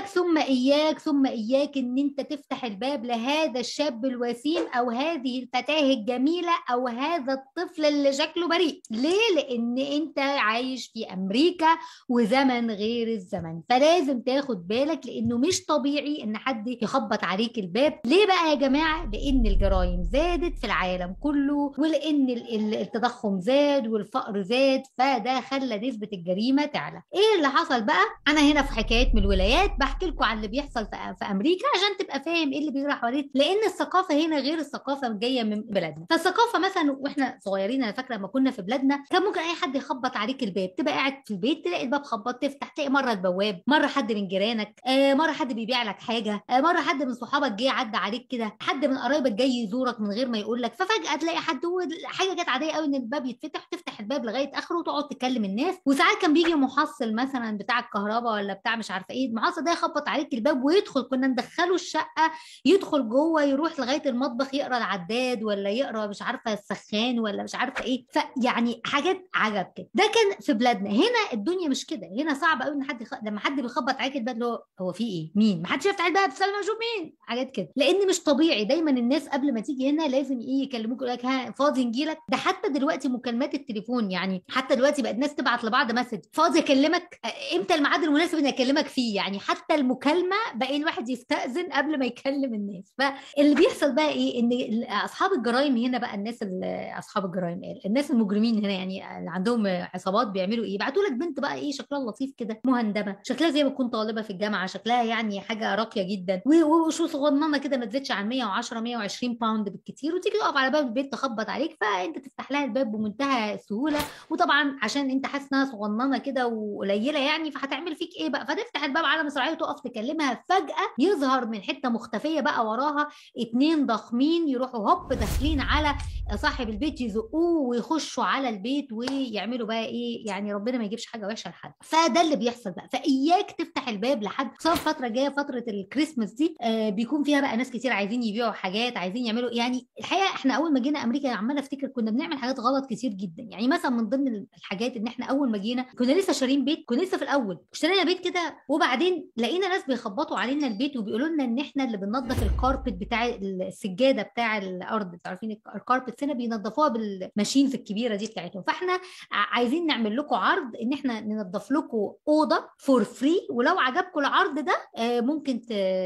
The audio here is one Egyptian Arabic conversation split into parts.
اياك ثم اياك ثم اياك ان انت تفتح الباب لهذا الشاب الوسيم او هذه الفتاه الجميله او هذا الطفل اللي شكله بريء ليه لان انت عايش في امريكا وزمن غير الزمن فلازم تاخد بالك لانه مش طبيعي ان حد يخبط عليك الباب ليه بقى يا جماعه لان الجرائم زادت في العالم كله ولان ال- ال- التضخم زاد والفقر زاد فده خلى نسبه الجريمه تعلى ايه اللي حصل بقى انا هنا في حكايات من الولايات بحكي لكم عن اللي بيحصل في, في امريكا عشان تبقى فاهم ايه اللي بيجرى حواليك لان الثقافه هنا غير الثقافه جايه من بلادنا فالثقافه مثلا واحنا صغيرين انا فاكره لما كنا في بلادنا كان ممكن اي حد يخبط عليك الباب تبقى قاعد في البيت تلاقي الباب خبط تفتح تلاقي مره البواب مره حد من جيرانك آه مره حد بيبيع لك حاجه آه مره حد من صحابك جه عدى عليك كده حد من قرايبك جاي يزورك من غير ما يقول لك ففجاه تلاقي حد هو حاجه كانت عاديه قوي ان الباب يتفتح تفتح الباب لغايه اخره وتقعد تكلم الناس وساعات كان بيجي محصل مثلا بتاع الكهرباء ولا بتاع مش عارفه ايه المحصل ده يخبط عليك الباب ويدخل كنا ندخله الشقه يدخل جوه يروح لغايه المطبخ يقرا العداد ولا يقرا مش عارفه السخان ولا مش عارفه ايه فيعني حاجات عجب كده ده كان في بلادنا هنا الدنيا مش كده هنا صعب قوي ان حد يخ... لما حد بيخبط عليك الباب اللي هو هو في ايه مين ما حدش يفتح الباب سلام اشوف مين حاجات كده لان مش طبيعي دايما الناس قبل ما تيجي هنا لازم ايه يكلموك يقول لك ها فاضي نجيلك ده حتى دلوقتي مكالمات التليفون يعني حتى دلوقتي بقت ناس تبعت لبعض مسج فاضي اكلمك آه، امتى الميعاد المناسب اني اكلمك فيه يعني حتى المكالمه بقى الواحد يستأذن قبل ما يكلم الناس فاللي بيحصل بقى ايه ان ال- اصحاب الجرائم هنا بقى الناس ال- اصحاب الجرائم قال الناس المجرمين هنا يعني اللي عندهم عصابات بيعملوا ايه يبعتوا لك بنت بقى ايه شكلها لطيف كده مهندمه شكلها زي ما تكون طالبه في الجامعه شكلها يعني حاجه راقيه جدا و- و- وشو صغننه كده ما تزيدش عن 110 120 باوند بالكتير وتيجي تقف على باب البيت تخبط عليك فانت تفتح لها الباب بمنتهى السهوله وطبعا عشان انت حاسس انها صغننه كده وقليله يعني فهتعمل فيك ايه بقى فتفتح الباب على مصراعيه وتقف تكلمها فجاه يظهر من حته مختفيه بقى وراها اتنين ضخمين يروحوا هوب داخلين على صاحب البيت يزقوه ويخشوا على البيت ويعملوا بقى ايه يعني ربنا ما يجيبش حاجه وحشه لحد فده اللي بيحصل بقى فاياك تفتح الباب لحد خصوصا الفتره الجايه فتره الكريسماس دي آه بيكون فيها بقى ناس كتير عايزين يبيعوا حاجات عايزين يعملوا يعني الحقيقه احنا اول ما جينا امريكا عماله افتكر كنا بنعمل حاجات غلط كتير جدا يعني مثلا من ضمن الحاجات ان احنا اول ما جينا كنا لسه شارين بيت كنا لسه في الاول اشترينا بيت كده وبعدين لقينا ناس بيخبطوا علينا البيت وبيقولوا لنا ان احنا اللي بننظف الكاربت بتاع السجاده بتاع الارض انتوا عارفين الكاربت هنا بينظفوها بالماشينز الكبيره دي بتاعتهم فاحنا ع- عايزين نعمل لكم عرض ان احنا ننظف لكم اوضه فور فري ولو عجبكم العرض ده آه، ممكن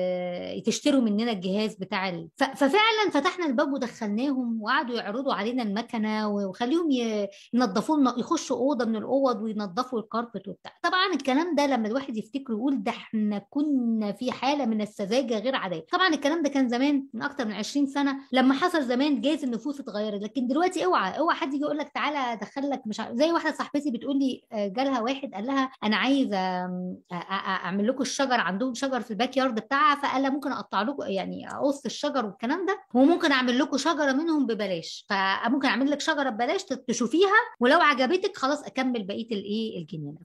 ت- تشتروا مننا الجهاز بتاع ال... ف- ففعلا فتحنا الباب ودخلناهم وقعدوا يعرضوا علينا المكنه وخليهم ي... ينظفوا لنا يخشوا اوضه من الاوض وينظفوا الكاربت وبتاع طبعا الكلام ده لما الواحد يفتكره يقول ده احنا كنا في حاله من السذاجه غير عاديه طبعا الكلام ده كان زمان من اكتر من 20 سنه لما حصل زمان جايز النفوس اتغيرت لكن دلوقتي اوعى اوعى حد يجي يقول لك تعالى ادخل لك مش عارف زي واحده صاحبتي بتقول لي آه، جالها واحد قال لها انا عايزه آم، أ- أ- اعمل لكم الشجر عندهم شجر في الباك يارد بتاعها فقال لها ممكن اقطع لكم يعني اقص الشجر والكلام ده وممكن اعمل لكم شجره منهم ببلاش فممكن اعمل لك شجره ببلاش تشوفيها ولو عجبتك خلاص اكمل بقيه الايه الجنينه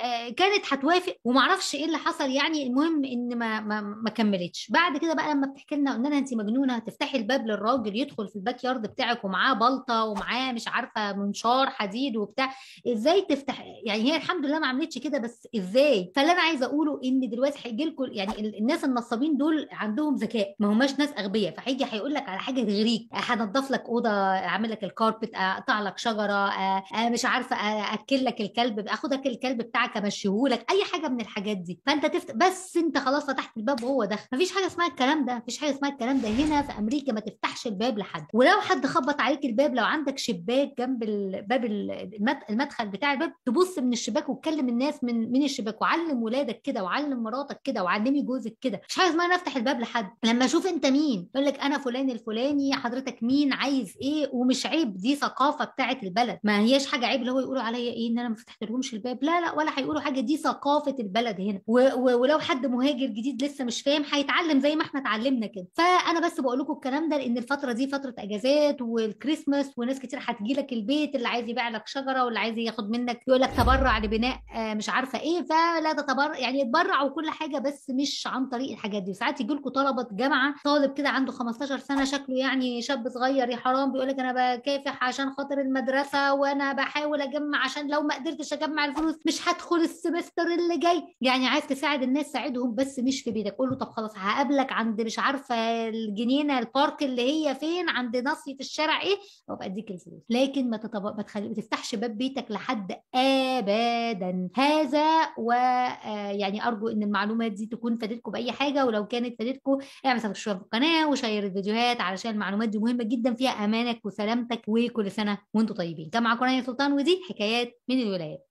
فكانت هتوافق ومعرفش ايه اللي حصل يعني المهم ان ما ما, ما كملتش بعد كده بقى لما بتحكي لنا قلنا لها انت مجنونه تفتحي الباب للراجل يدخل في الباك يارد بتاعك ومعاه بلطه ومعاه مش عارفه منشار حديد وبتاع ازاي تفتح يعني هي الحمد لله ما عملتش كده بس ازاي فاللي انا عايزه اقوله ان دلوقتي هيجي لكم يعني ال- الناس النصابين دول عندهم ذكاء ما هماش ناس اغبياء فهيجي هيقول لك على حاجه تغريك هنضف لك اوضه اعمل لك الكاربت اقطع لك شجره آه، آه، مش عارفه آه، اكل لك الكلب اخدك الكلب بتاعك امشيهولك اي حاجه من الحاجات دي فانت تفت... بس انت خلاص فتحت الباب وهو دخل مفيش حاجه اسمها الكلام ده مفيش حاجه اسمها الكلام ده هنا في امريكا ما تفتحش الباب لحد ولو حد خبط عليك الباب لو عندك شباك جنب الباب المد- المدخل بتاع الباب تبص من الشباك وتكلم الناس من من الشباك وعلم ولادك كده وعلم مراتك كده وعلمي جوزك كده مش حاجه اسمها أنا افتح الباب لحد لما اشوف انت مين يقول لك انا فلان الفلاني حضرتك مين عايز ايه ومش عيب دي ثقافه بتاعت البلد ما هياش حاجه عيب اللي هو يقولوا عليا ايه ان انا ما فتحتلهمش الباب لا لا ولا هيقولوا حاجه دي ثقافه البلد هنا و و ولو حد مهاجر جديد لسه مش فاهم هيتعلم زي ما احنا اتعلمنا كده فانا بس بقول لكم الكلام ده لان الفتره دي فتره اجازات و... والكريسماس وناس كتير هتجي لك البيت اللي عايز يبيع لك شجره واللي عايز ياخد منك يقول لك تبرع لبناء آه، مش عارفه ايه فلا تتبرع يعني يتبرع وكل حاجه بس مش عن طريق الحاجات دي ساعات يجي لكم طلبه جامعه طالب كده عنده 15 سنه شكله يعني شاب صغير يا حرام بيقول لك انا بكافح عشان خاطر المدرسه وانا بحاول اجمع عشان لو ما قدرتش اجمع الفلوس مش هدخل السمستر اللي جاي يعني عايز تساعد الناس ساعدهم بس مش في بيتك قول له طب خلاص هقابلك عند مش عارفه الجنينه البارك اللي هي فين عند ناصيه الشارع ايه وابقى اديك الفلوس لكن ما تطب... ما, تخلي... ما تفتحش باب بيتك لحد ابدا هذا ويعني ارجو ان المعلومات دي تكون فادتكم باي حاجه ولو كانت فادتكم اعمل سبسكرايب في القناه وشير الفيديوهات علشان المعلومات دي مهمه جدا فيها امانك وسلامتك وكل سنه وانتم طيبين كان معاكم رانيا سلطان ودي حكايات من الولايات